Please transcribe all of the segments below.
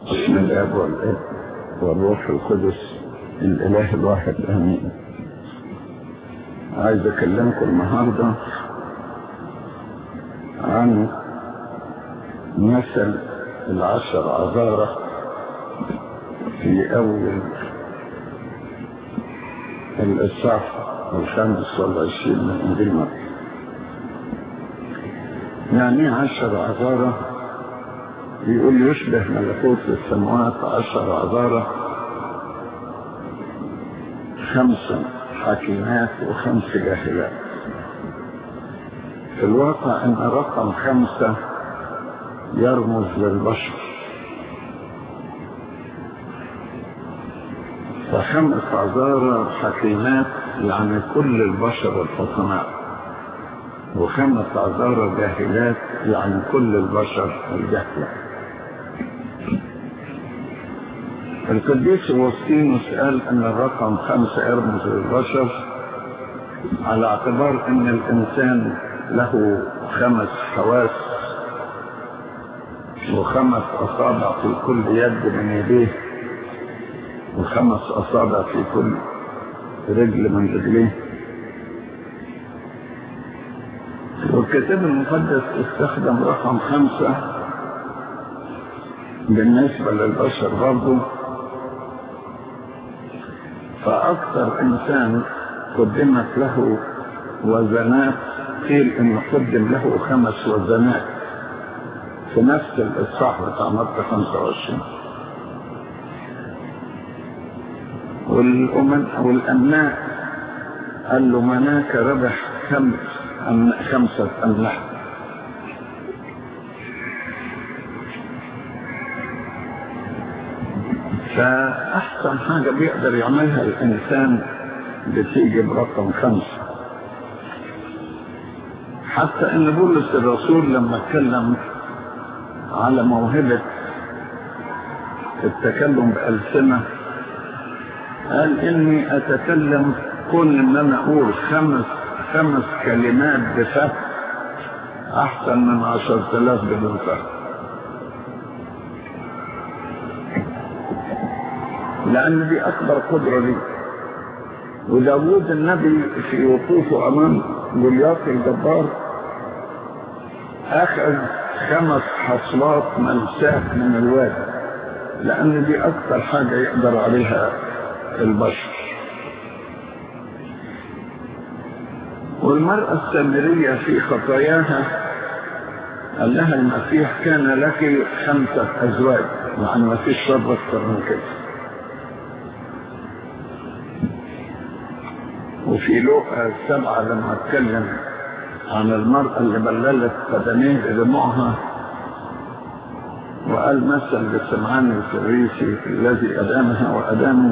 بسم الاب والاب والروح القدس الاله الواحد امين عايز اكلمكم النهارده عن مثل العشر عذارة في اول الاصحاح الخامس والعشرين من انجيل متى يعني عشر عذارة يقول يشبه ملكوت السماوات عشر عذارة خمسة حكيمات وخمس جاهلات في الواقع ان رقم خمسة يرمز للبشر فخمس عذارة حكيمات يعني كل البشر الحكماء وخمس عذارة جاهلات يعني كل البشر الجهلة القديس أوسطينوس قال أن الرقم خمسة يرمز للبشر على اعتبار أن الإنسان له خمس حواس وخمس أصابع في كل يد من يديه وخمس أصابع في كل رجل من رجليه والكتاب المقدس استخدم رقم خمسة بالنسبة للبشر برضه فأكثر إنسان قدمت له وزنات قيل إنه قدم له خمس وزنات في نفس الإصحاح بتاع متى 25 والأمن والأمناء قال له مناك ربح خمس أم خمسة أملاح فأحسن حاجة بيقدر يعملها الإنسان بتيجي برقم خمسة حتى إن بولس الرسول لما اتكلم على موهبة التكلم بألسنة قال إني أتكلم كون إن أنا أقول خمس خمس كلمات بفهم أحسن من عشرة آلاف بدون فهم لأن دي أكبر قدرة لي وداوود النبي في وقوفه أمام جولياط الجبار أخذ خمس حصلات ملساء من الوادي لأن دي أكثر حاجة يقدر عليها البشر والمرأة السامرية في خطاياها قال لها المسيح كان لك خمسة أزواج يعني ما فيش شر أكثر من كده وفي لوقا السبعة لما اتكلم عن المرأة اللي بللت قدميه بدموعها وقال مثل لسمعان الفريسي الذي أدامها وأدامه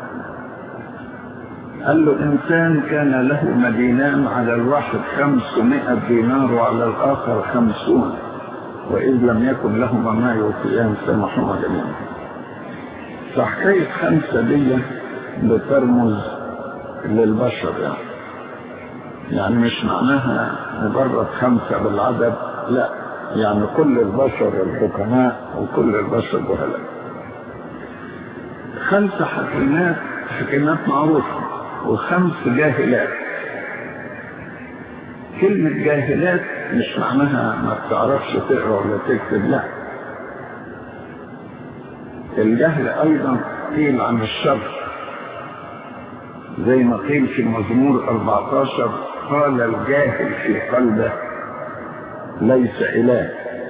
قال له إنسان كان له مدينان على الواحد خمسمائة دينار وعلى الآخر خمسون وإذ لم يكن لهما ما يوفيان سمحهما جميعا فحكاية خمسة دي بترمز للبشر يعني يعني مش معناها مجرد خمسة بالعدد لا يعني كل البشر الحكماء وكل البشر جهلاء خمسة حكيمات حكيمات معروفة وخمس جاهلات كلمة جاهلات مش معناها ما بتعرفش تقرا ولا تكتب لا الجهل ايضا قيل عن الشر زي ما قيل في مزمور 14 قال الجاهل في قلبه ليس اله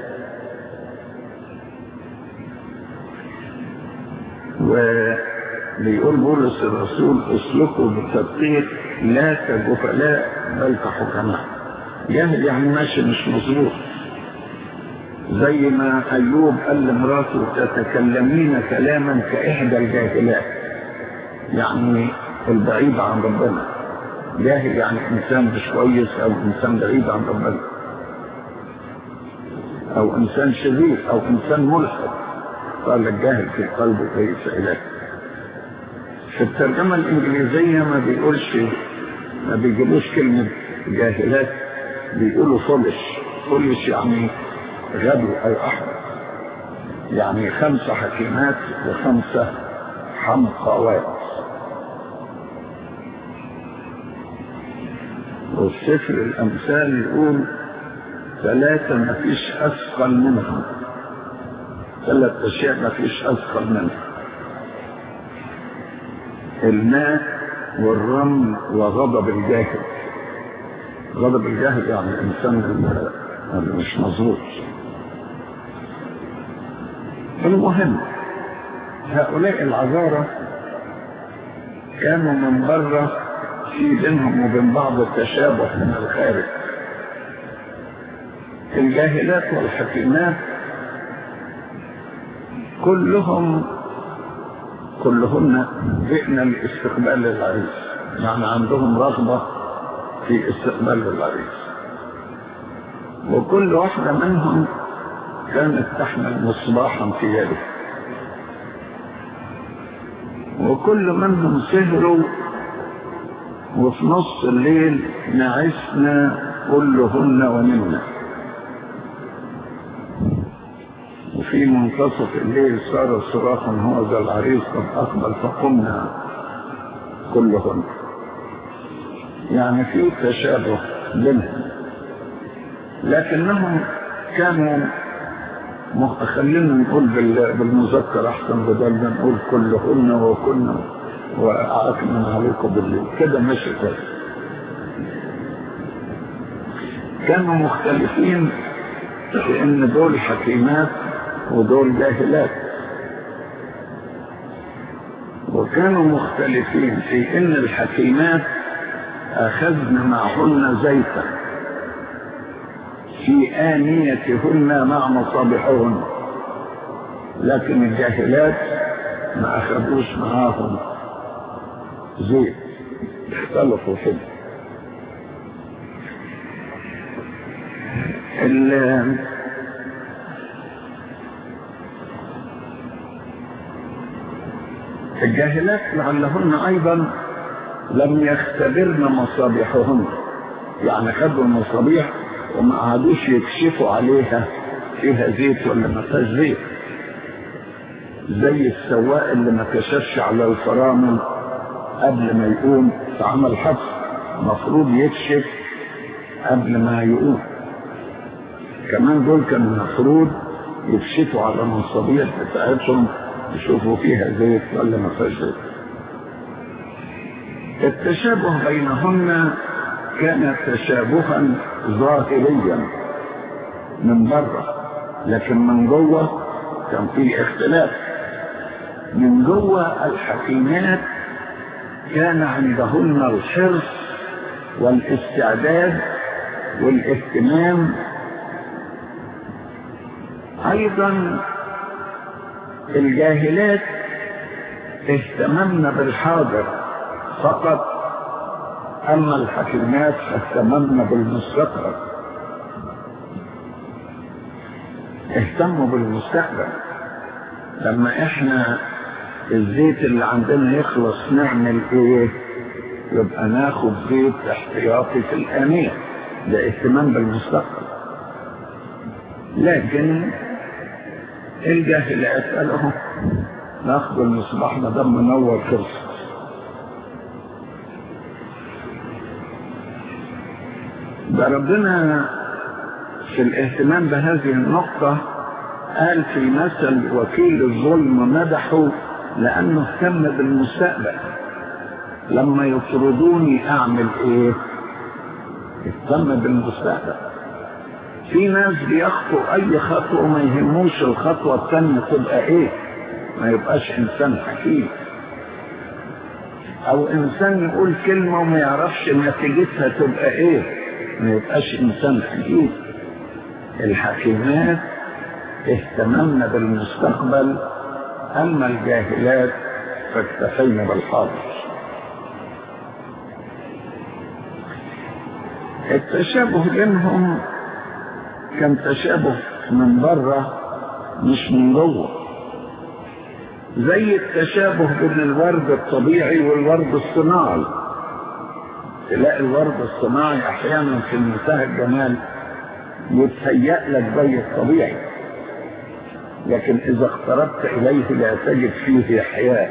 وبيقول بولس الرسول اسلكوا بالتدقيق لا كجهلاء بل كحكماء جاهل يعني ماشي مش مظبوط زي ما ايوب قال لمراته تتكلمين كلاما كاحدى الجاهلات يعني البعيد عن ربنا جاهل يعني انسان مش كويس او انسان بعيد عن ربنا او انسان شرير او انسان ملحد قال الجاهل في قلبه ليس اله في الترجمة الانجليزية ما بيقولش ما بيجيبوش كلمة جاهلات بيقولوا فولش فولش يعني غبي او احمق يعني خمسة حكيمات وخمسة حمقوات والسفر الأمثال يقول ثلاثة ما فيش أثقل منهم ثلاث أشياء ما فيش أثقل منهم الماء والرمل وغضب الجاهل غضب الجاهل يعني الإنسان اللي مش مظبوط المهم هؤلاء العذارة كانوا من بره في بينهم وبين بعض التشابه من الخارج الجاهلات والحكيمات كلهم كلهن جئن لاستقبال العريس يعني عندهم رغبة في استقبال العريس وكل واحدة منهم كانت تحمل مصباحا في يده وكل منهم سهروا وفي نص الليل نعسنا كلهن ونمنا وفي منتصف الليل صار صراخا هذا العريس قد أقبل فقمنا كلهن يعني في تشابه بينهم لكنهم كانوا خلينا نقول بالمذكر احسن بدل ما نقول كلهن وكنا وأعكنا عليكم بالليل كده مشي كده كانوا مختلفين في ان دول حكيمات ودول جاهلات وكانوا مختلفين في ان الحكيمات اخذن معهن زيتا في آنيتهن مع مصابيحهن لكن الجاهلات ما أخذوش معاهم زيت اختلفوا فيه الجاهلات لعلهن أيضا لم يختبرن مصابيحهن يعني خدوا المصابيح وما قعدوش يكشفوا عليها فيها زيت ولا ما فيهاش زيت زي السواق اللي ما كشفش على الفرامل قبل ما يقوم في عمل حبس مفروض يكشف قبل ما يقوم كمان دول كان المفروض يكشفوا على المصابيح بتاعتهم يشوفوا فيها زيت ولا ما فيهاش زيت التشابه بينهن كان تشابها ظاهريا من بره لكن من جوه كان في اختلاف من جوه الحكيمات كان عندهن الحرص والاستعداد والاهتمام ايضا الجاهلات اهتممن بالحاضر فقط اما الحكيمات فاهتممن بالمستقبل اهتموا بالمستقبل لما احنا الزيت اللي عندنا يخلص نعمل ايه يبقى ناخد زيت احتياطي في الآنية ده اهتمام بالمستقبل لكن الجاهلات قالوا ناخد المصباح ما دام منور خلص ده ربنا في الاهتمام بهذه النقطة قال في مثل وكيل الظلم مدحه لأنه اهتم بالمستقبل لما يطردوني أعمل إيه؟ اهتم بالمستقبل في ناس بيخطوا أي خطوة ما يهموش الخطوة الثانية تبقى إيه؟ ما يبقاش إنسان حكيم أو إنسان يقول كلمة وما يعرفش نتيجتها تبقى إيه؟ ما يبقاش إنسان حكيم الحكيمات اهتممنا بالمستقبل أما الجاهلات فاكتفينا بالحاضر التشابه بينهم كان تشابه من بره مش من جوه زي التشابه بين الورد الطبيعي والورد الصناعي تلاقي الورد الصناعي احيانا في منتهى الجمال يتهيأ لك زي الطبيعي لكن إذا اقتربت إليه لا تجد فيه حياة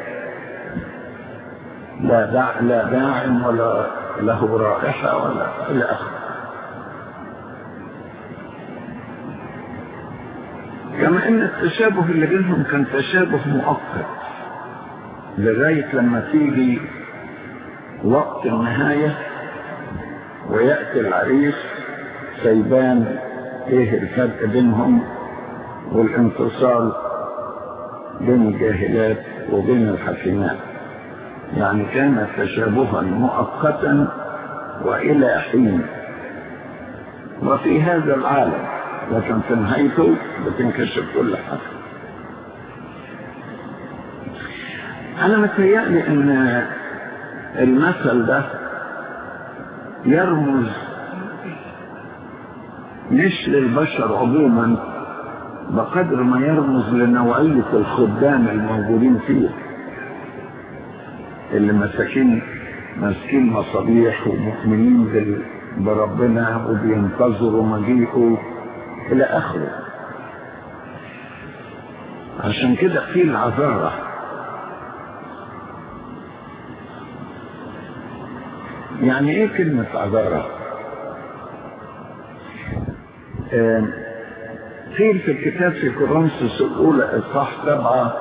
لا داع لا داعم ولا له رائحة ولا إلى آخره كما ان التشابه اللي بينهم كان تشابه مؤقت لغاية لما تيجي وقت النهاية ويأتي العريس سيبان ايه الفرق بينهم والانفصال بين الجاهلات وبين الحكيمات يعني كان تشابها مؤقتا والى حين وفي هذا العالم لكن في نهايته بتنكشف كل حاجة أنا متهيألي إن المثل ده يرمز مش للبشر عموما بقدر ما يرمز لنوعية الخدام الموجودين فيه اللي مساكين ماسكين مصابيح ومؤمنين بال- بربنا وبينتظروا مجيئه الى اخره عشان كده في العذارة يعني ايه كلمة عذارة آم، قيل في الكتاب في كورنثوس الاولى اصحاح سبعة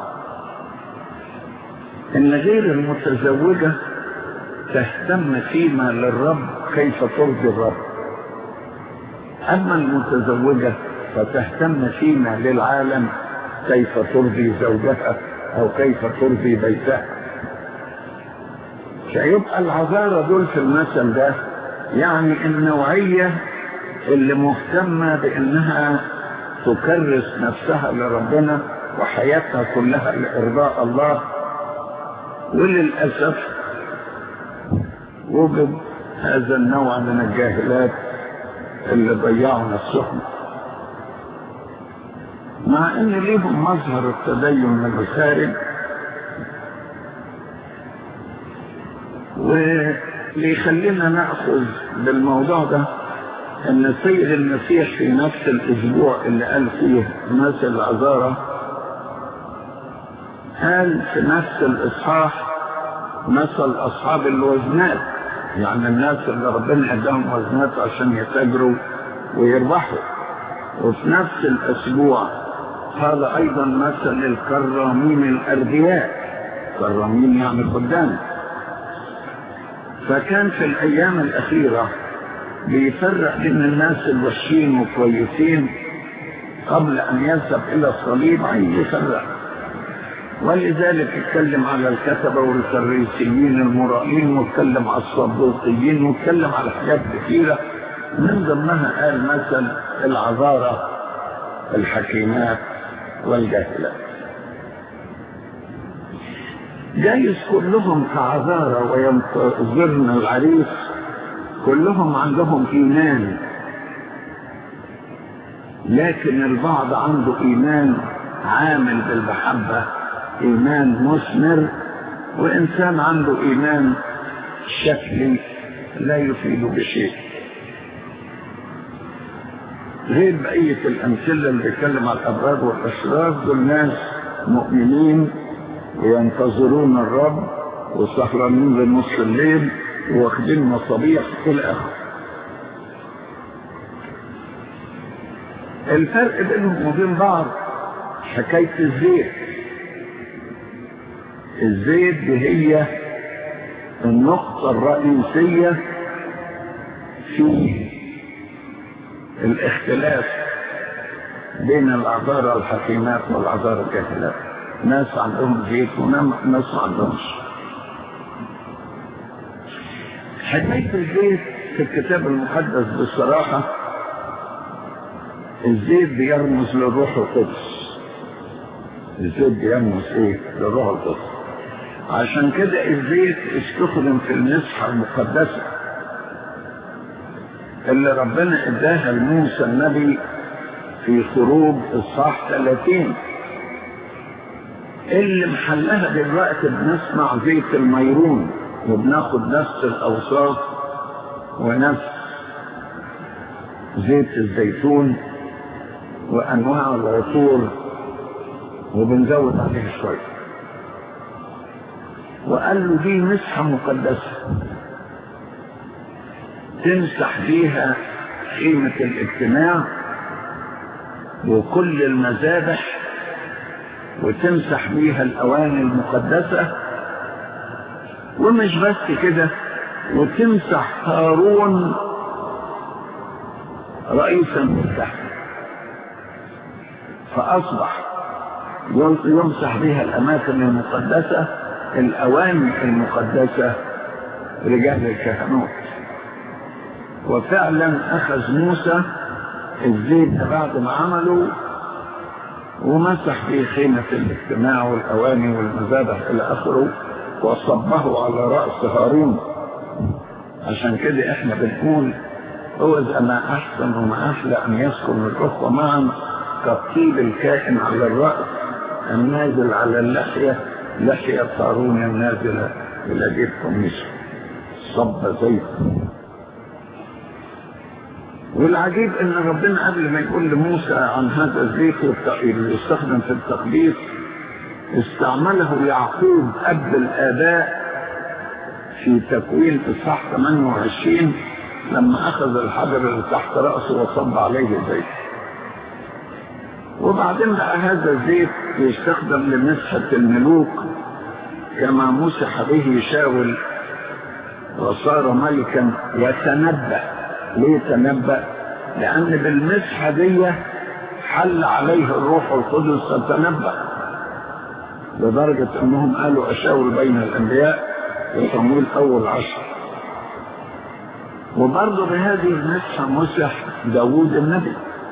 ان غير المتزوجة تهتم فيما للرب كيف ترضي الرب أما المتزوجة فتهتم فيما للعالم كيف ترضي زوجها أو كيف ترضي بيتها فيبقى العذارى دول في المثل ده يعني النوعية اللي مهتمة بأنها تكرس نفسها لربنا وحياتها كلها لإرضاء الله وللأسف وجد هذا النوع من الجاهلات اللي ضيعوا نفسهم مع ان ليهم مظهر التدين من الخارج واللي يخلينا ناخذ بالموضوع ده ان السيد المسيح في نفس الاسبوع اللي قال فيه مثل العذارى قال في نفس الاصحاح مثل اصحاب الوزنات يعني الناس اللي ربنا اداهم وزنات عشان يتاجروا ويربحوا وفي نفس الاسبوع قال ايضا مثل الكرامين الاردياء كرامين يعني خدام فكان في الايام الاخيره بيفرق بين الناس الوحشين وكويسين قبل ان يذهب الى الصليب عايز يفرق ولذلك اتكلم على الكتبة والفريسيين المرائين واتكلم على الصدوقيين واتكلم على حاجات كثيرة من ضمنها قال مثل العذارة الحكيمات والجاهلات جايز كلهم كعذارة وينتظرن العريس كلهم عندهم إيمان لكن البعض عنده إيمان عامل بالمحبة إيمان مثمر وإنسان عنده إيمان شكلي لا يفيد بشيء غير بقية الأمثلة اللي بيتكلم على الأبرار والأشرار دول ناس مؤمنين وينتظرون الرب وسهرانين لنص الليل واخدين مصابيح كل آخر الفرق بينهم وبين بعض حكاية الزيت الزيت دي هي النقطة الرئيسية في الاختلاف بين العذارى الحكيمات والعذارى الجاهلات ناس عندهم زيت وناس ما عندهمش حكاية الزيت في الكتاب المقدس بصراحة الزيت بيرمز للروح القدس الزيت بيرمز ايه للروح القدس عشان كده الزيت استخدم في المسحة المقدسة اللي ربنا اداها لموسى النبي في خروج الصح 30 اللي محلها دلوقتي بنصنع زيت الميرون وبناخد نفس الاوصاف ونفس زيت الزيتون وانواع العطور وبنزود عليه شوية وقال له دي مسحة مقدسة تمسح بيها قيمة الاجتماع وكل المذابح وتمسح بيها الأواني المقدسة ومش بس كده وتمسح هارون رئيسا للكهنة فأصبح يمسح بها الأماكن المقدسة الأواني المقدسة رجال الكهنوت وفعلا أخذ موسى الزيت ده بعد ما عمله ومسح في خيمة الاجتماع والأواني والمذابح إلى آخره وصبه على رأس هارون عشان كده احنا بنقول هو إذا ما أحسن وما أحلى أن يسكن الأخوة معا كالطيب الكائن على الرأس النازل على اللحية لحية هارون النازلة إلى جيب قميصه صب زيت والعجيب ان ربنا قبل ما يقول لموسى عن هذا الزيت اللي يستخدم في التقديس استعمله يعقوب اب الاباء في تكوين اصحاح 28 لما اخذ الحجر اللي تحت راسه وصب عليه زيت وبعدين بقى هذا الزيت يستخدم لمسحه الملوك كما مسح به شاول وصار ملكا وتنبأ ليه تنبأ لأن بالمسحة دي حل عليه الروح القدس فتنبأ لدرجة أنهم قالوا أشاور بين الأنبياء في صمويل أول عشر وبرضه بهذه المسحة مسح داوود النبي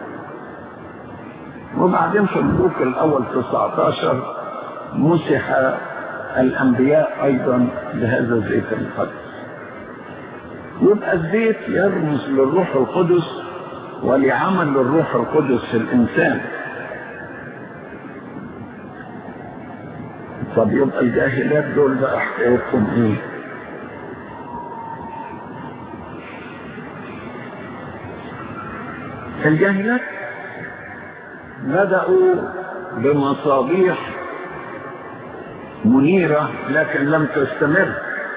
وبعدين في الملوك الأول 19 مسح الأنبياء أيضا بهذا الزيت المقدس يبقى الزيت يرمز للروح القدس ولعمل الروح القدس في الإنسان طب يبقى الجاهلات دول بقى حكايتهم ايه؟ الجاهلات بدأوا بمصابيح منيرة لكن لم تستمر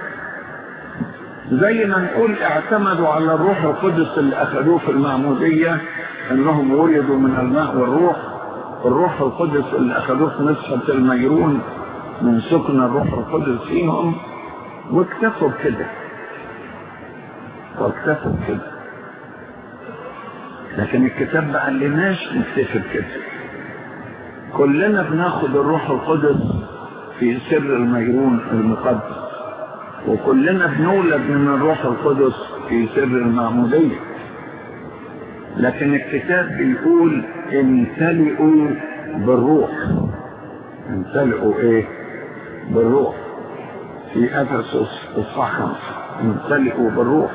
زي ما نقول اعتمدوا على الروح القدس اللي اخذوه في المعمودية انهم ولدوا من الماء والروح الروح القدس اللي اخذوه في مسحة الميرون من سكن الروح القدس فيهم واكتفوا بكده واكتفوا بكده لكن الكتاب ما قالناش نكتفي بكده كلنا بناخد الروح القدس في سر الميرون المقدس وكلنا بنولد من الروح القدس في سر المعمودية لكن الكتاب بيقول امتلئوا بالروح امتلئوا ايه بالروح في افسس اصحاح خمسة امتلئوا بالروح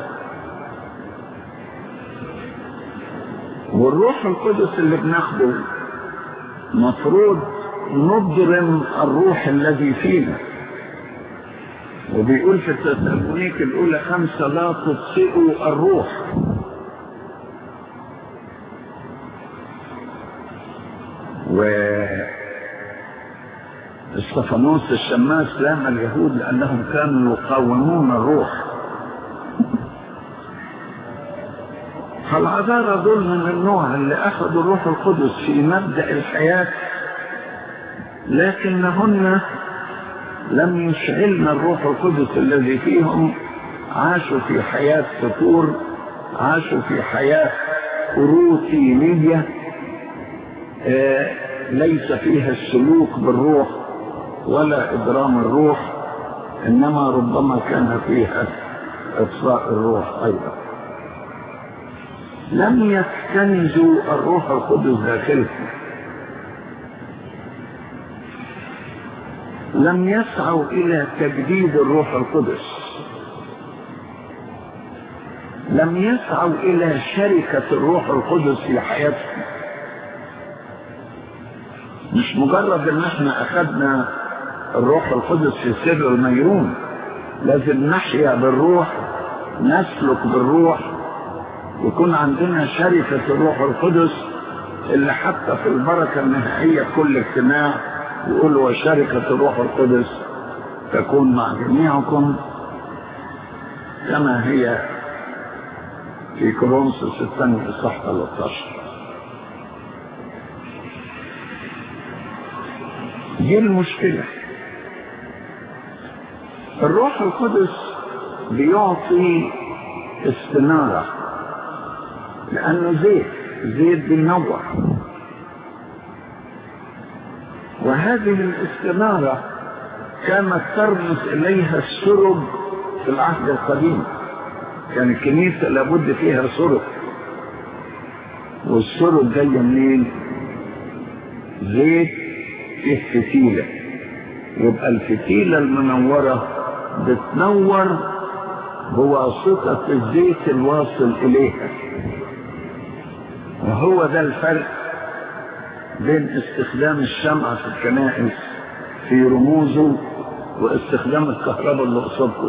والروح القدس اللي بناخده مفروض نضرم الروح الذي فينا وبيقول في التسالونيك الاولى خمسة لا تطفئوا الروح و استفانوس الشماس لام اليهود لانهم كانوا يقاومون الروح فالعذارى دول من النوع اللي اخذوا الروح القدس في مبدا الحياه لكنهن لم يشعلن الروح القدس الذي فيهم عاشوا في حياة فتور عاشوا في حياة روتينية آه ليس فيها السلوك بالروح ولا إدرام الروح إنما ربما كان فيها إطفاء الروح أيضا لم يستنزوا الروح القدس داخلهم لم يسعوا إلى تجديد الروح القدس لم يسعوا إلى شركة الروح القدس في حياتهم مش مجرد ان احنا اخذنا الروح القدس في سر الميرون لازم نحيا بالروح نسلك بالروح يكون عندنا شركة الروح القدس اللي حتى في البركة النهائية كل اجتماع يقول وشركة الروح القدس تكون مع جميعكم كما هي في كورنثوس الثاني اصحاح 13 دي المشكلة الروح القدس بيعطي استنارة لأنه زيت زيت بينور وهذه الاستنارة كانت ترمز إليها السرب في العهد القديم كان الكنيسة لابد فيها سرب والسرب جاية منين؟ زيت فيه فتيلة يبقى الفتيلة المنورة بتنور بواسطة الزيت الواصل إليها وهو ده الفرق بين استخدام الشمعة في الكنائس في رموزه واستخدام الكهرباء اللي قصادكم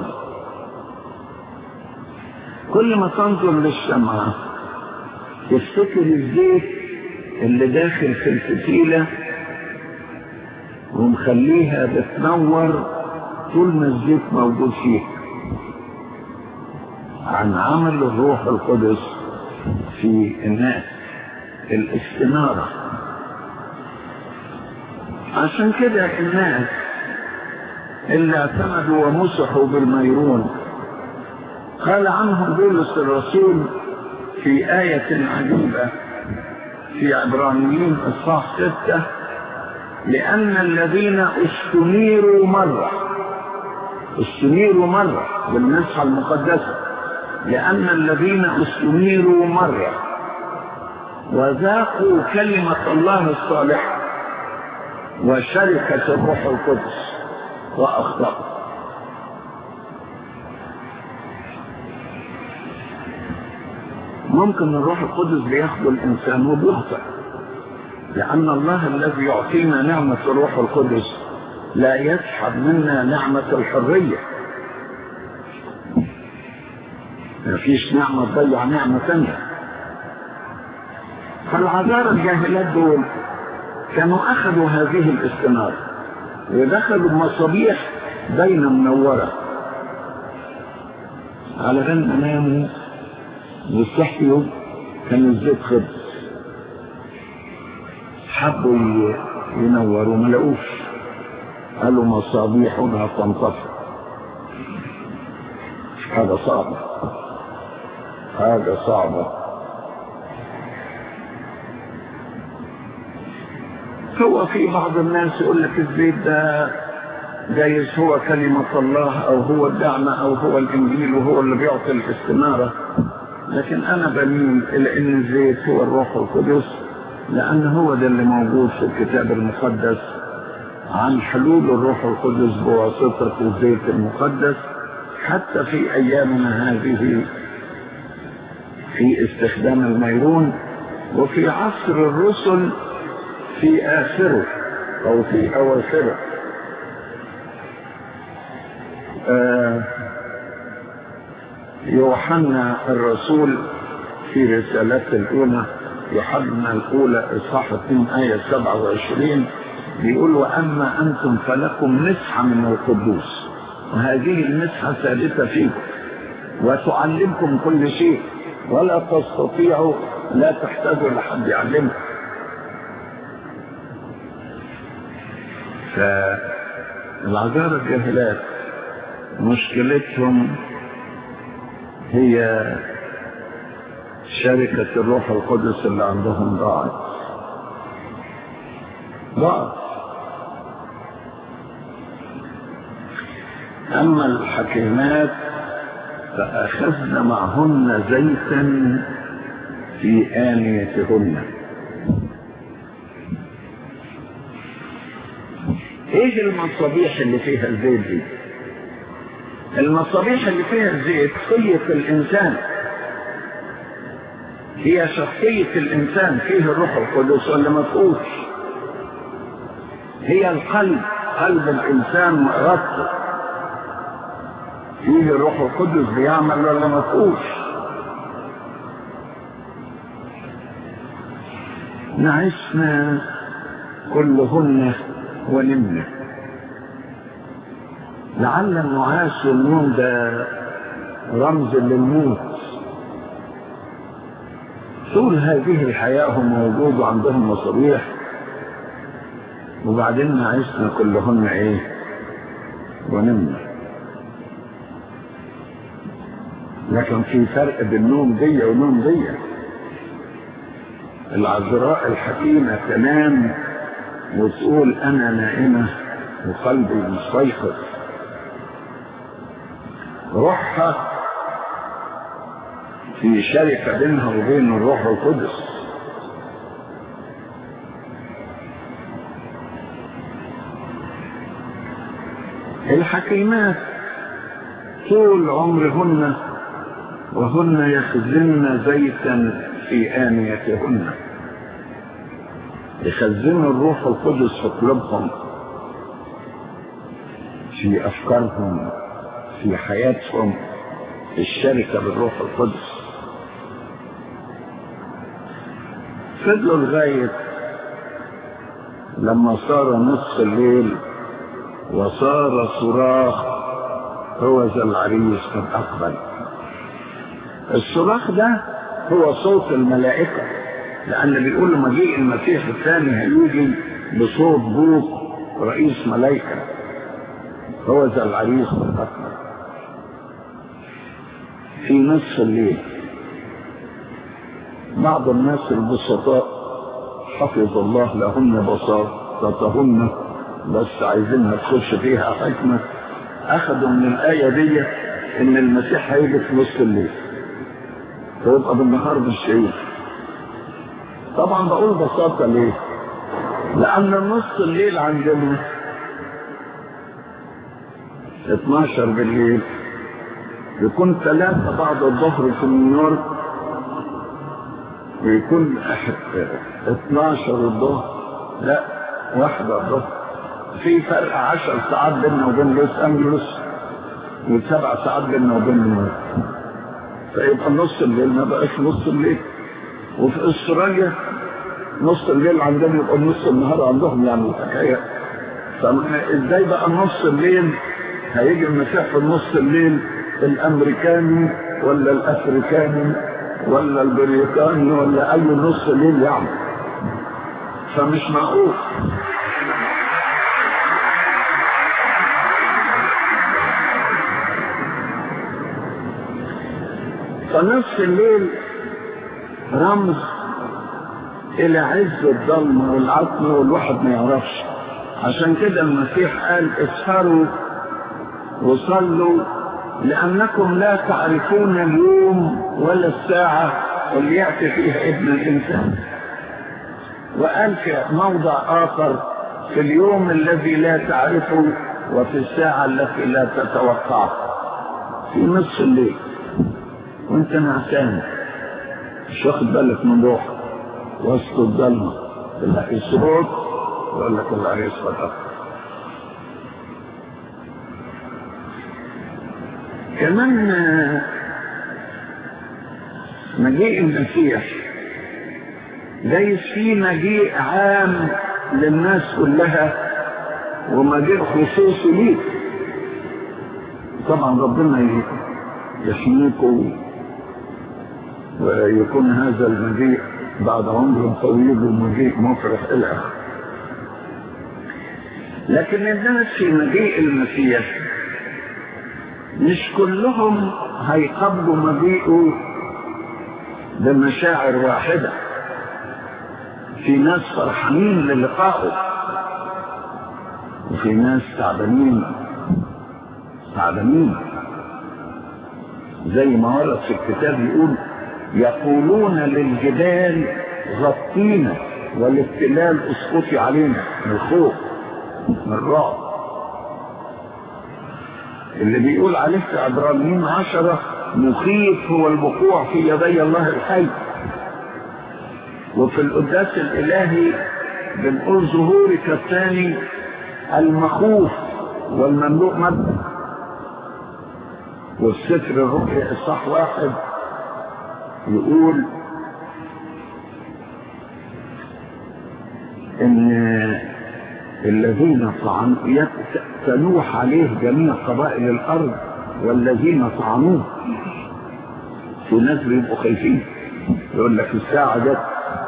كل ما تنظر للشمعة تفتكر الزيت اللي داخل في الفتيلة ومخليها بتنور طول ما الزيت موجود فيها عن عمل الروح القدس في الناس الاستنارة عشان كده الناس اللي اعتمدوا ومسحوا بالميرون قال عنهم بولس الرسول في آية عجيبة في عبرانيين إصحاح ستة لأن الذين استنيروا مرة استنيروا مرة بالمسحة المقدسة لأن الذين استنيروا مرة وذاقوا كلمة الله الصالحة وشركة الروح القدس وأخطأوا ممكن الروح القدس بياخد الإنسان وبيخطئ لأن الله الذي يعطينا نعمة الروح القدس لا يسحب منا نعمة الحرية ما فيش نعمة تضيع نعمة ثانية فالعذارى الجاهلات دول كانوا أخذوا هذه الاستنارة ودخلوا مصابيح بين منورة على بال ناموا وصحيوا كان الزيت خبز حبوا ينوروا ما لقوش قالوا مصابيحنا تنطفئ هذا صعب هذا صعب هو في بعض الناس يقول لك الزيت ده جايز هو كلمة الله أو هو الدعمة أو هو الإنجيل وهو اللي بيعطي الاستنارة لكن أنا بميل إلى أن الزيت هو الروح القدس لأن هو ده اللي موجود في الكتاب المقدس عن حلول الروح القدس بواسطة الزيت المقدس حتى في أيامنا هذه في استخدام الميرون وفي عصر الرسل في آخره أو في أواخره آه يوحنا الرسول في رسالته الأولى يوحنا الأولى إصحاح 2 آية 27 بيقول وأما أنتم فلكم مسحة من القدوس وهذه المسحة ثابتة فيكم وتعلمكم كل شيء ولا تستطيعوا لا تحتاجوا لحد يعلمكم فالعذارى الجاهلات مشكلتهم هي شركة الروح القدس اللي عندهم ضاعت ضاعت أما الحكيمات فأخذن معهن زيتا في آنيتهن ايه المصابيح اللي فيها الزيت دي المصابيح اللي فيها الزيت خية الإنسان هي شخصية الإنسان فيه الروح القدس ولا ما فيهوش هي القلب قلب الإنسان وإرادته فيه الروح القدس بيعمل ولا ما فيهوش نعشنا كلهن ونمنا لعل النعاس والنوم ده رمز للموت طول هذه الحياة هم موجود وعندهم مصابيح وبعدين عشنا كلهن ايه ونمنا لكن في فرق بين نوم دي ونوم دي العذراء الحكيمة تنام وتقول أنا نائمة وقلبي مستيقظ روحها في شركة بينها وبين الروح القدس الحكيمات طول عمرهن وهن يخزن زيتا في آنيتهن يخزنوا الروح القدس في قلوبهم في أفكارهم في حياتهم في الشركة بالروح القدس فضلوا لغاية لما صار نصف الليل وصار صراخ هو ذا العريس قد أقبل الصراخ ده هو صوت الملائكة لأن بيقول مجيء المسيح الثاني هيجي بصوت بوق رئيس ملائكة هو ذا العريس قد أقبل في نصف الليل بعض الناس البسطاء حفظ الله لهن بساطتهن بس عايزينها تخش فيها حكمة أخذوا من الآية دي إن المسيح هيجي في نصف الليل ويبقى بالنهار بالشيء طبعا بقول بساطة ليه؟ لأن نص الليل عندنا 12 بالليل يكون ثلاثة بعد الظهر في نيويورك ويكون 12 الظهر لا واحدة الظهر في فرق 10 ساعات بيننا وبين لوس انجلوس وسبع ساعات بيننا وبين نيويورك فيبقى نص الليل ما بقاش نص الليل وفي استراليا نص الليل عندهم يبقى نص النهار عندهم يعني الحكايه فازاي بقى نص الليل هيجي المسيح في نص الليل الامريكاني ولا الافريكاني ولا البريطاني ولا اي نص ليل يعني فمش معقول فنصف الليل رمز الى عز الظلم والعطل والواحد ما يعرفش عشان كده المسيح قال اسهروا وصلوا لأنكم لا تعرفون اليوم ولا الساعة اللي يأتي فيها ابن الإنسان وقال في موضع آخر في اليوم الذي لا تعرفه وفي الساعة التي لا تتوقعه في نصف الليل وانت نعسان مش واخد بالك من روحك وسط الظلمة تلاقي صوت يقول لك العريس قد كمان مجيء المسيح ليس في مجيء عام للناس كلها ومجيء خصوصي ليك طبعا ربنا يحميكم ويكون هذا المجيء بعد عمر طويل ومجيء مفرح الى اخره لكن الناس في مجيء المسيح مش كلهم هيقبلوا مجيئه بمشاعر واحدة في ناس فرحانين للقائه وفي ناس تعبانين تعبانين زي ما ورد في الكتاب يقول يقولون للجبال غطينا والابتلال اسقطي علينا من الخوف من الرعب اللي بيقول عليه في عبرانيين عشرة مخيف هو الوقوع في يدي الله الحي وفي القداس الإلهي بنقول ظهورك الثاني المخوف والمملوء مادة والستر الرؤيا إصحاح واحد يقول إن الذين طعنوا تنوح عليه جميع قبائل الارض والذين طعنوه في ناس بيبقوا خايفين يقول لك الساعة جت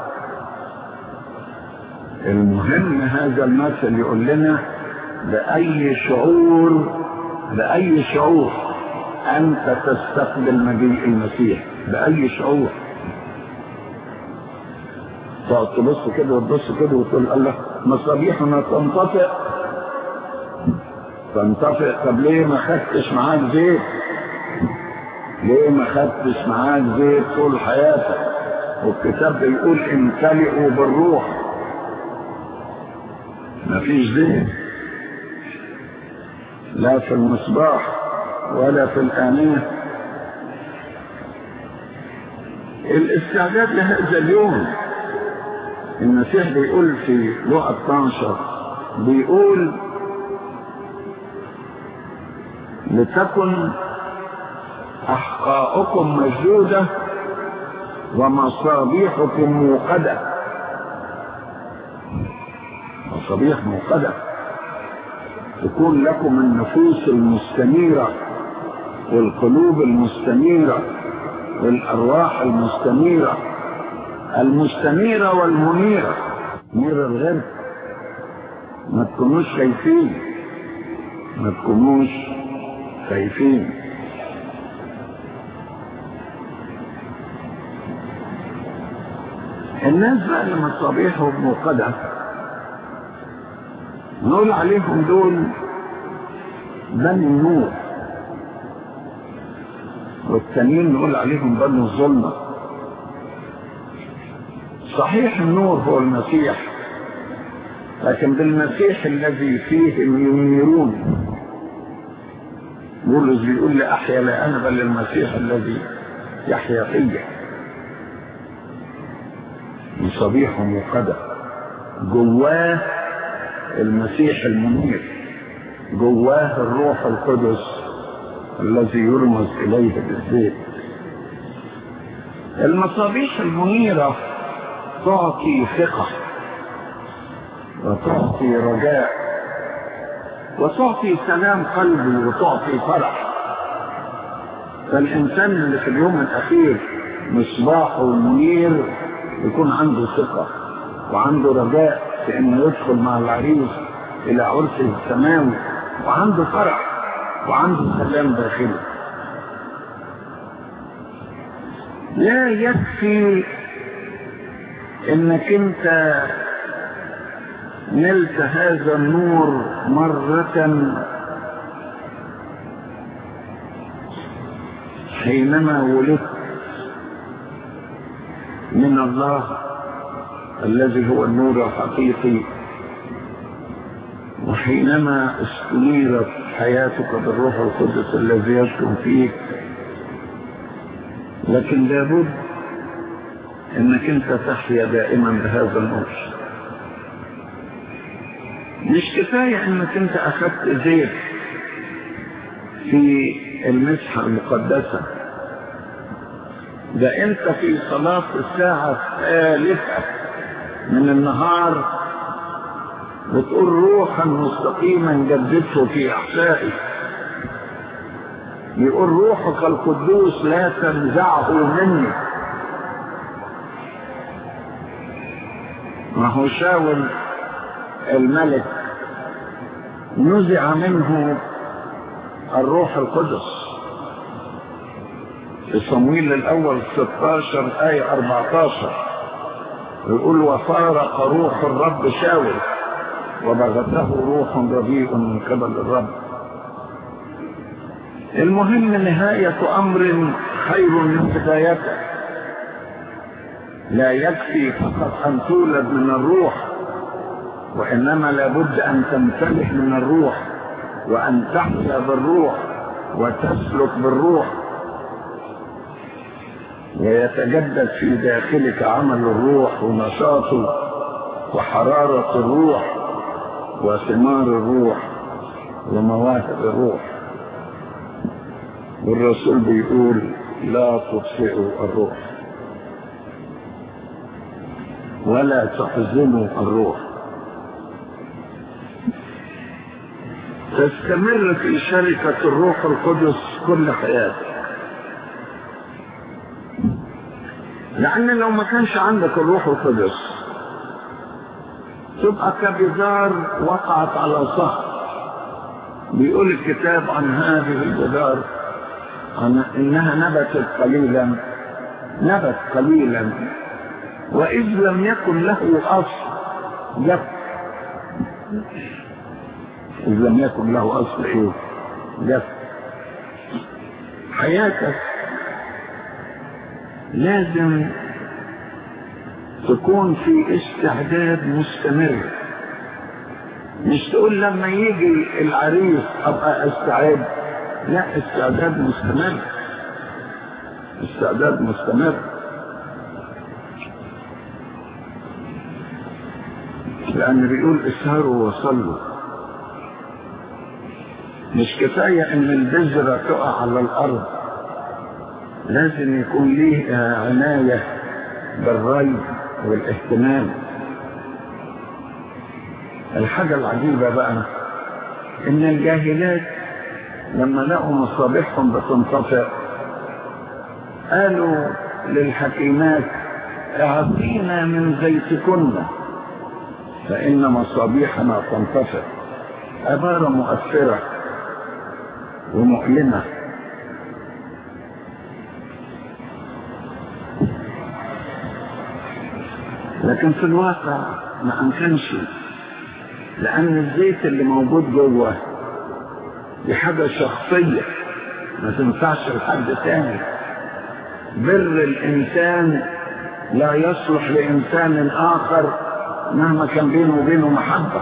المهم هذا المثل يقول لنا بأي شعور بأي شعور أنت تستقبل مجيء المسيح بأي شعور تقعد تبص كده وتبص كده وتقول الله مصابيحنا تنطفئ تنطفئ طب ليه ما خدتش معاك زيت ليه ما خدتش معاك زيت طول حياتك والكتاب بيقول امتلئوا بالروح مفيش زيت لا في المصباح ولا في الآنية الاستعداد لهذا اليوم المسيح بيقول في لقى 12 بيقول لتكن أحقاؤكم مشدودة ومصابيحكم موقدة مصابيح موقدة تكون لكم النفوس المستنيرة والقلوب المستنيرة والأرواح المستنيرة المستنيرة والمنيرة نير الغرب ما تكونوش خايفين ما تكونوش خايفين الناس بقى اللي مصابيحهم موقدة نقول عليهم دول بني النور والتانيين نقول عليهم بني الظلمة صحيح النور هو المسيح لكن بالمسيح الذي فيهم ينيرون بولس بيقول لي احيا لا انا بل المسيح الذي يحيا فيا مصابيح موقدة جواه المسيح المنير جواه الروح القدس الذي يرمز إليه بالزيت المصابيح المنيرة تعطي ثقة وتعطي رجاء وتعطي سلام قلبي وتعطي فرح فالإنسان اللي في اليوم الأخير مصباحه منير يكون عنده ثقة وعنده رجاء في انه يدخل مع العريس الى عرسه السماوي وعنده فرح وعنده سلام داخلي لا يكفي انك انت نلت هذا النور مرة حينما ولدت من الله الذي هو النور الحقيقي وحينما استنيرت حياتك بالروح القدس الذي يسكن فيك لكن لابد انك انت تحيا دائما بهذا النور مش كفاية انك انت اخذت زيت في المسحة المقدسة ده انت في صلاة الساعة الثالثة من النهار بتقول روحا مستقيما جددته في احشائي يقول روحك القدوس لا تنزعه مني ما هو شاول الملك نزع منه الروح القدس في صمويل الاول 16 ايه 14 يقول وفارق روح الرب شاول وبغته روح رديء من قبل الرب المهم نهاية أمر خير من بدايته لا يكفي فقط أن تولد من الروح وإنما لابد أن تمتلئ من الروح وأن تحيا بالروح وتسلك بالروح ويتجدد في داخلك عمل الروح ونشاطه وحرارة الروح وثمار الروح ومواهب الروح والرسول بيقول لا تطفئوا الروح ولا تحزنوا الروح تستمر في شركة الروح القدس كل حياتك لأن لو ما كانش عندك الروح القدس تبقى كبذار وقعت على صخر بيقول الكتاب عن هذه الجدار عن انها نبتت قليلا نبت قليلا واذ لم يكن له اصل جف اذ لم يكن له اصل ايه جف حياتك لازم تكون في استعداد مستمر مش تقول لما يجي العريس ابقى استعد لا استعداد مستمر استعداد مستمر لأن بيقول اسهروا وصلوا مش كفاية ان البذرة تقع على الارض لازم يكون ليه عناية بالري والاهتمام الحاجة العجيبة بقى ان الجاهلات لما لقوا مصابيحهم بتنطفئ قالوا للحكيمات اعطينا من زيتكن فإن مصابيحنا تنطفئ عبارة مؤثرة ومؤلمة لكن في الواقع ما أمكنش لأن الزيت اللي موجود جوه دي حاجة شخصية ما تنفعش لحد تاني بر الإنسان لا يصلح لإنسان آخر مهما كان بينه وبينه محبة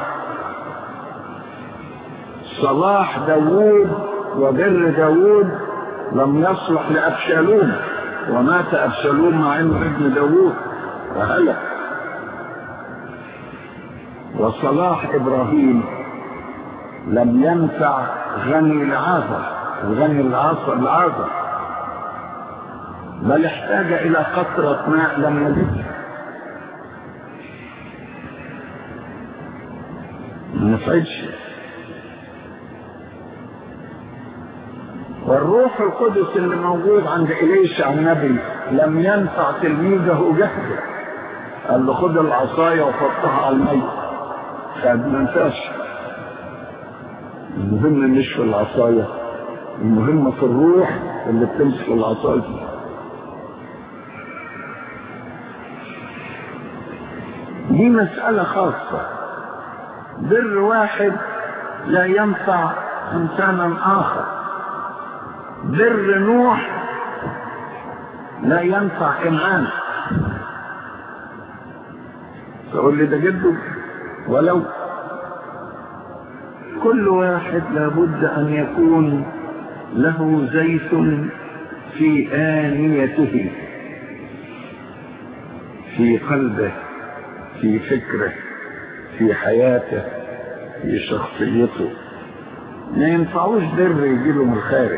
صلاح داوود وبر داوود لم يصلح لأبشالوم ومات أبشالوم مع إنه ابن داوود وهلك وصلاح إبراهيم لم ينفع غني العازر الغني العاصر العازر بل احتاج إلى قطرة ماء لم يجدها ما نفعتش والروح القدس اللي موجود عند إليشع النبي لم ينفع تلميذه جهده قال له خد العصاية وحطها على الميت فقد ما ينفعش المهم مش في العصاية المهم في الروح اللي بتمسك العصاية دي مسألة خاصة بر واحد لا ينفع انسانا اخر بر نوح لا ينفع كنعان تقول لي ده جده ولو كل واحد لابد ان يكون له زيت في آنيته في قلبه في فكره في حياته في شخصيته ما ينفعوش در يجيله من الخارج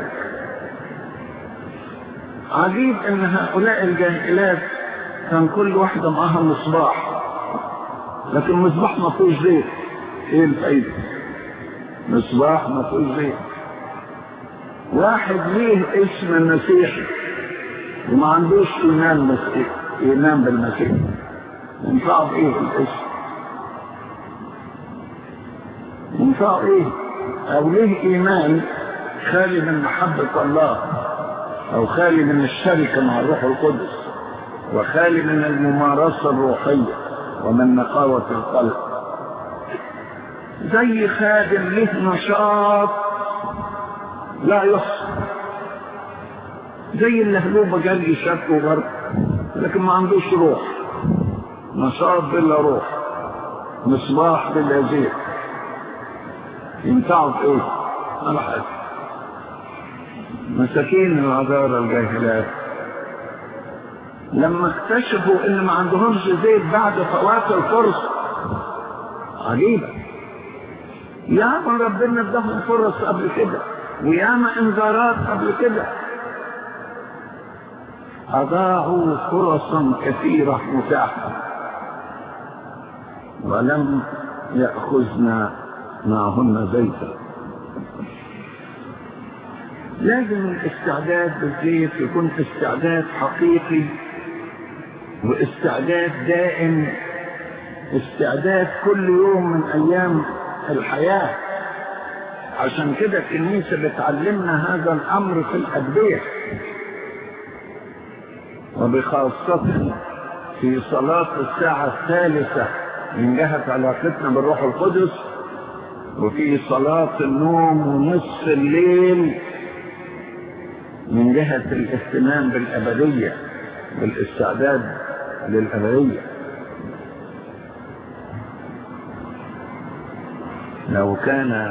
عجيب ان هؤلاء الجاهلات كان كل واحدة معاها مصباح لكن المصباح ما فيهوش زيت ايه الفايدة مصباح ما فيهوش زيت واحد ليه اسم المسيح وما عندوش ايمان مسيح ايمان بالمسيح ينفعه بايه الاسم ينفعه ايه او ليه ايمان خالي من محبة الله او خالي من الشركة مع الروح القدس وخالي من الممارسة الروحية ومن نقاوة القلب زي خادم له نشاط لا يحصى زي اللهلوبة جري شك وغرب لكن ما عندوش روح نشاط بلا روح مصباح بلا زيت ينفعوا في ايه على حاجة مساكين العذارى الجاهلات لما اكتشفوا ان ما عندهمش زيت بعد فوات الفرصة عجيبة ياما ربنا اداهم فرص قبل كده وياما انذارات قبل كده اضاعوا فرصا كثيرة متاحة ولم يأخذنا معهن زيتا لازم الاستعداد بالزيت يكون استعداد حقيقي واستعداد دائم استعداد كل يوم من ايام الحياة عشان كده الكنيسة بتعلمنا هذا الامر في الادبية وبخاصة في صلاة الساعة الثالثة من جهة علاقتنا بالروح القدس وفي صلاة النوم ونصف الليل من جهة الاهتمام بالأبدية بالاستعداد للأبدية لو كان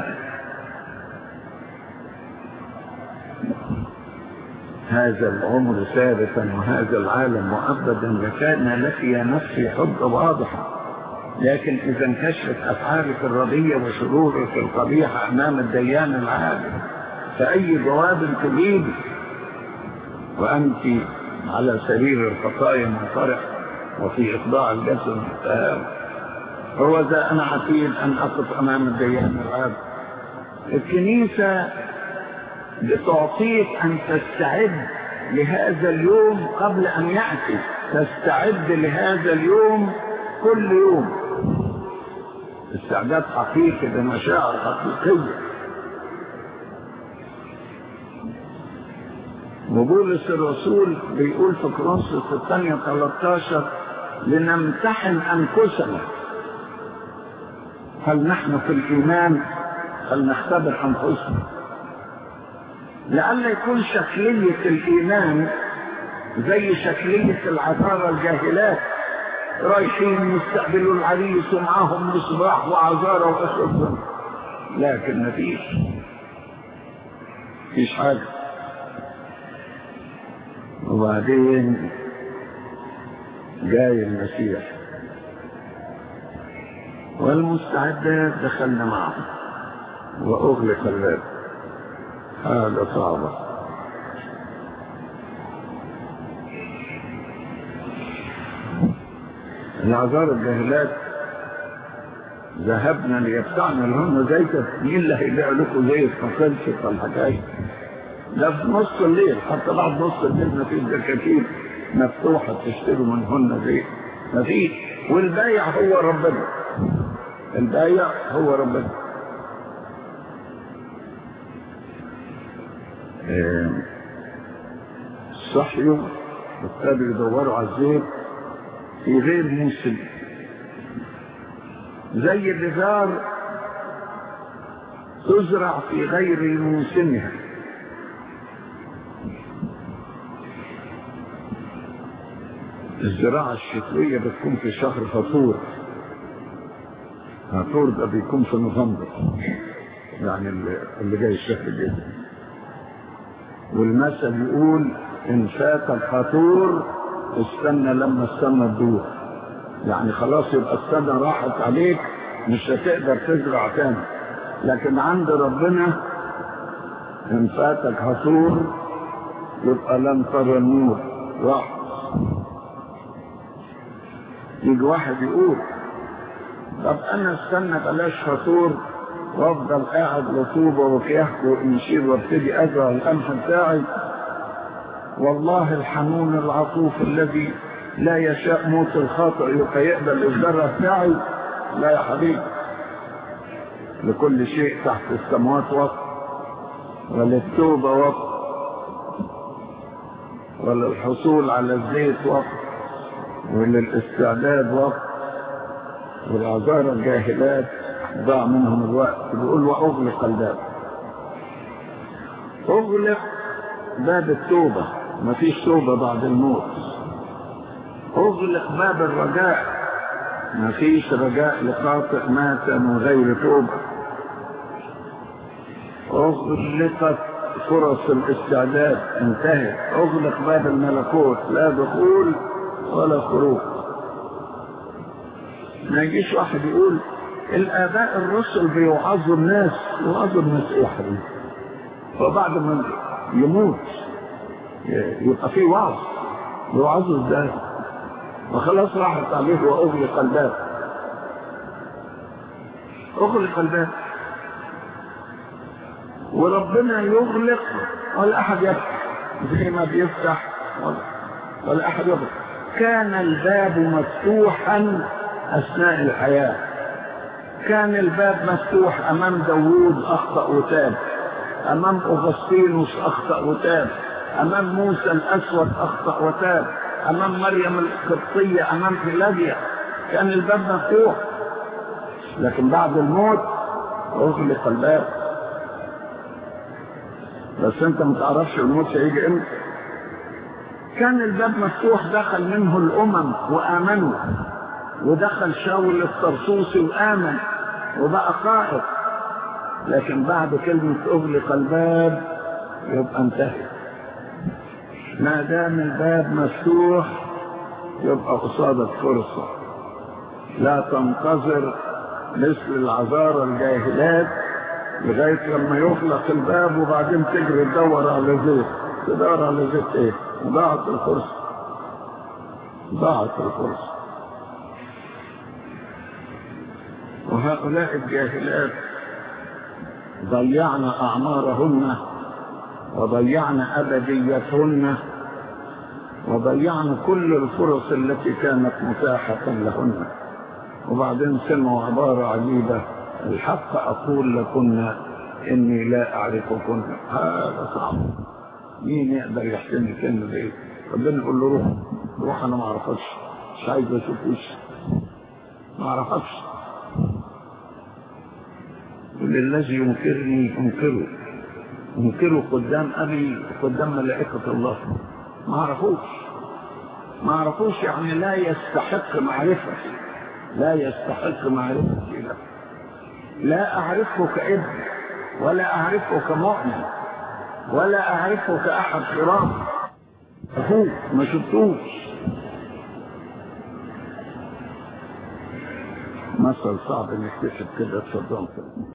هذا العمر ثابتا وهذا العالم مؤبدا لكان لك يا نفسي حب واضحة لكن إذا انكشفت أفعالك الردية وشرورك القبيحة أمام الديان العادل فأي جواب تجيبي وأنت على سرير الخطايا منطرح وفي إخضاع الجسد هو ذا أنا عتيد أن أقف أمام الديان العادل الكنيسة بتعطيك أن تستعد لهذا اليوم قبل أن يأتي تستعد لهذا اليوم كل يوم استعداد حقيقي بمشاعر حقيقية وبولس الرسول بيقول في كورنثوس الثانية 13 لنمتحن أنفسنا هل نحن في الإيمان هل نختبر أنفسنا لألا يكون شكلية الإيمان زي شكلية العثارة الجاهلات رايحين يستقبلوا العريس ومعاهم مصباح وعذارة وأسرة لكن مفيش مفيش حاجة وبعدين جاي المسيح والمستعدات دخلنا معه وأغلق الباب حاجة صعبة العذار الجاهلات ذهبنا ليبتعنا لهم زيت مين اللي هيبيع لكم زيت فخلصت الحكاية ده في نص الليل حتى بعد نص الليل ما فيش دكاكين مفتوحة تشتروا منهن زيت ما فيش والبايع هو ربنا البايع هو ربنا صحيوا وابتدوا يدوروا على الزيت في غير موسم زي البذار تزرع في غير موسمها الزراعة الشتوية بتكون في شهر فطور فطور ده بيكون في نوفمبر يعني اللي جاي الشهر الجاي والمثل يقول ان فات الفطور استنى لما السنة تدور يعني خلاص يبقى السنة راحت عليك مش هتقدر تزرع تاني لكن عند ربنا ان فاتك هطور يبقى لن ترى النور راح يجي واحد يقول طب انا استنى بلاش فطور وافضل قاعد رطوبه وكيهك وانشير وابتدي ازرع القمح بتاعي والله الحنون العطوف الذي لا يشاء موت الخاطئ لكي يقبل الزرع بتاعي لا يا حبيبي لكل شيء تحت السماوات وقت وللتوبة وقت وللحصول على الزيت وقت وللاستعداد وقت والعذارى الجاهلات ضاع منهم الوقت بيقول واغلق الباب اغلق باب التوبة مفيش توبة بعد الموت اغلق باب الرجاء مفيش رجاء لخاطئ مات من غير توبة اغلقت فرص الاستعداد انتهت اغلق باب الملكوت لا دخول ولا خروج ما يجيش واحد يقول الآباء الرسل بيوعظوا الناس يوعظوا الناس ايه يا حبيبي وبعد ما يموت يبقى في وعظ يوعظوا ازاي وخلاص راحت عليه واغلق الباب اغلق الباب وربنا يغلق ولا أحد يفتح زي ما بيفتح ولا, ولا أحد يغلق كان الباب مفتوحا أثناء الحياة كان الباب مفتوح أمام داوود أخطأ وتاب أمام أغسطينوس أخطأ وتاب أمام موسى الأسود أخطأ وتاب أمام مريم القبطية أمام فيلاديا كان الباب مفتوح لكن بعد الموت أغلق الباب بس أنت ما تعرفش الموت هيجي إمتى كان الباب مفتوح دخل منه الأمم وآمنوا ودخل شاول الطرسوسي وآمن وبقى قائد لكن بعد كلمة أغلق الباب يبقى انتهى ما دام الباب مفتوح يبقى قصادك فرصة لا تنتظر مثل العذارى الجاهلات لغاية لما يغلق الباب وبعدين تجري تدور على زيت تدور على زيت ايه ضاعت الفرصة ضاعت الفرصة وهؤلاء الجاهلات ضيعنا أعمارهن وضيعنا أبديتهن وضيعنا كل الفرص التي كانت متاحة لهن وبعدين سمعوا عبارة عجيبة الحق أقول لكن إني لا أعرفكن هذا صعب مين يقدر يحتمل كلمة زي ربنا يقول له روح روح أنا ما أعرفكش مش عايز أشوف وش ما أعرفكش وللذي ينكرني انكره انكره قدام ابي قدام ملائكه الله ما عرفوش ما عرفوش يعني لا يستحق معرفه لا يستحق معرفتي له لا اعرفه كابن ولا اعرفه كمؤمن ولا اعرفه كاحد كرام اخوه ما شفتوش مثل صعب نكتشف كده تصدقوا